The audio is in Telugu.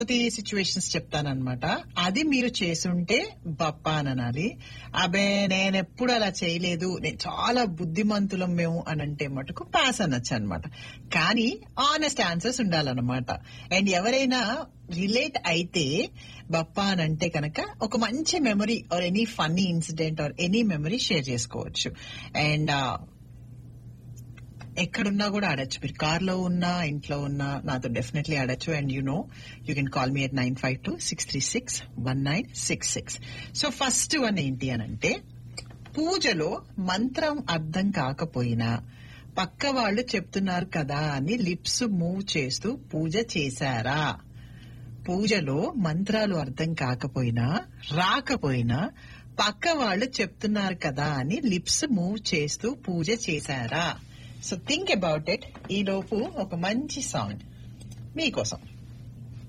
సిచ్యువేషన్స్ చెప్తానన్నమాట అది మీరు చేసుంటే బప్పా అని అనాలి అబే నేను ఎప్పుడు అలా చేయలేదు నేను చాలా బుద్ధిమంతులం మేము అని అంటే మటుకు పాస్ అనొచ్చు అనమాట కానీ ఆనెస్ట్ ఆన్సర్స్ ఉండాలన్నమాట అండ్ ఎవరైనా రిలేట్ అయితే బప్పా అని అంటే కనుక ఒక మంచి memory or any funny incident or any memory share చేసుకోవచ్చు అండ్ ఎక్కడున్నా కూడా ఆడచ్చు మీరు కార్ లో ఉన్నా ఇంట్లో ఉన్నా నాతో డెఫినెట్లీ ఆడచ్చు and you know you can call me at nine five two six three six one nine six six so first one ఏంటి అని అంటే పూజలో మంత్రం అర్థం కాకపోయినా పక్క వాళ్ళు చెప్తున్నారు కదా అని లిప్స్ మూవ్ చేస్తూ పూజ చేశారా పూజలో మంత్రాలు అర్థం కాకపోయినా రాకపోయినా పక్క వాళ్ళు చెప్తున్నారు కదా అని లిప్స్ మూవ్ చేస్తూ పూజ చేశారా సో థింక్ అబౌట్ ఇట్ ఈ లోపు ఒక మంచి సాంగ్ మీకోసం